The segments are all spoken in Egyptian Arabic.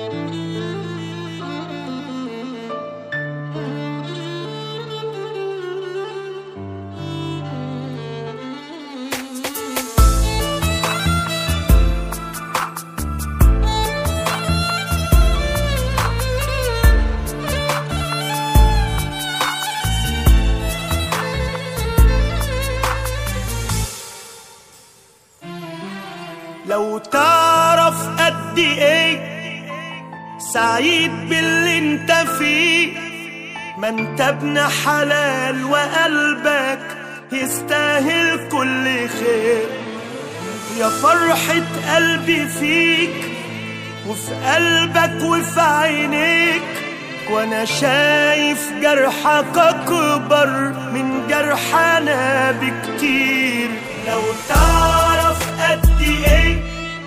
لو تعرف قد ايه سعيد باللي انت فيه ما انت ابن حلال وقلبك يستاهل كل خير يا فرحة قلبي فيك وفي قلبك وفي عينيك وانا شايف جرحك اكبر من جرحنا بكتير لو تعرف قد ايه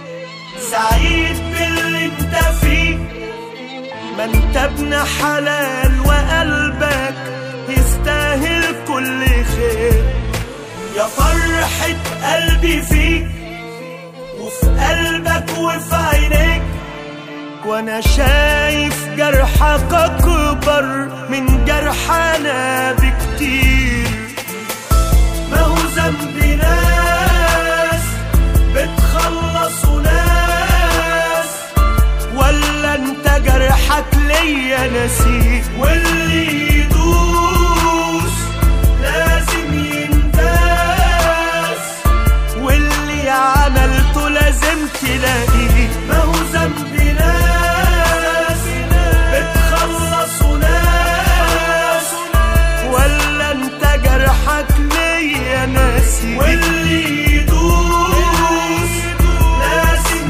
سعيد باللي انت فيه ما انت ابن حلال وقلبك يستاهل كل خير يا فرحة قلبي فيك وفي قلبك وفي عينيك وانا شايف جرحك اكبر من جرحنا بكتير ما هو ذنبي ناس بتخلصوا ناس ولا انت جرحك ليا نسيت واللي يدوس لازم ينداس واللي عملته لازم تلاقيه ما هو ذنبي ناس بتخلصوا ناس ولا انت جرحك ليا ناسي واللي يدوس لازم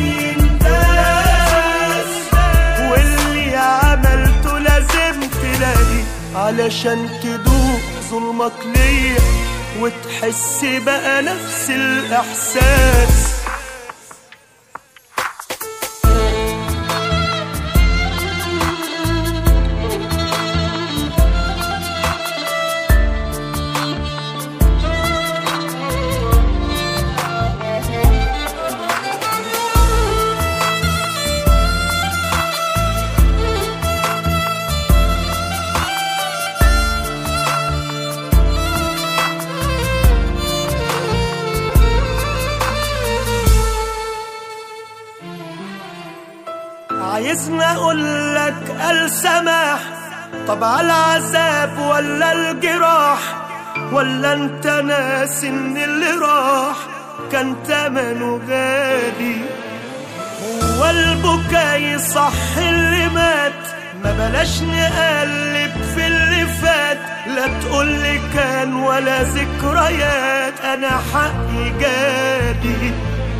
ينداس واللي عملته لازم تلاقيه علشان تدوق ظلمك ليا وتحس بقى نفس الإحساس عايزني اقول لك السماح طب على العذاب ولا الجراح ولا انت ناس ان اللي راح كان تمنه غالي هو البكاء صح اللي مات ما بلاش نقلب في اللي فات لا تقولي كان ولا ذكريات انا حقي جالي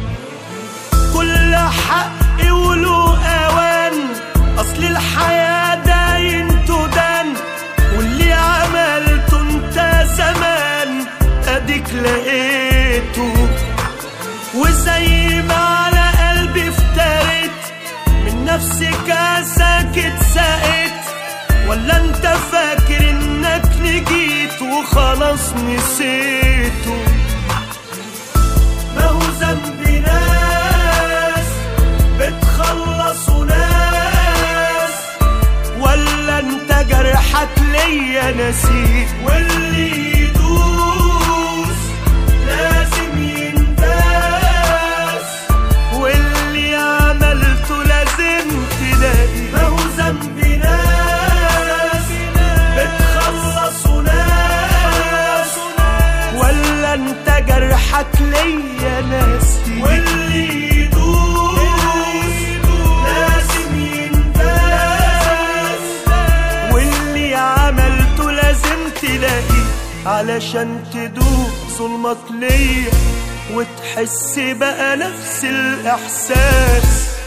كل حق وله اوان اصل الحياة داين تدان واللي عملته انت زمان اديك لقيته وزي ما على قلبي افتريت من نفسي كاسك اتسقيت ولا انت فاكر انك نجيت وخلاص نسيته ما هو ذنبي ناس بتخلصوا ناس ولا انت جرحك ليا نسيت واللي يدوس لازم ينداس واللي عملته لازم تلاقي ما هو ذنبي ناس بتخلصوا ناس ولا انت جرحك ليا ناسي واللي يدوس لازم ينداس واللي عملته لازم تلاقيه علشان تدوق ظلمك ليا وتحس بقى نفس الإحساس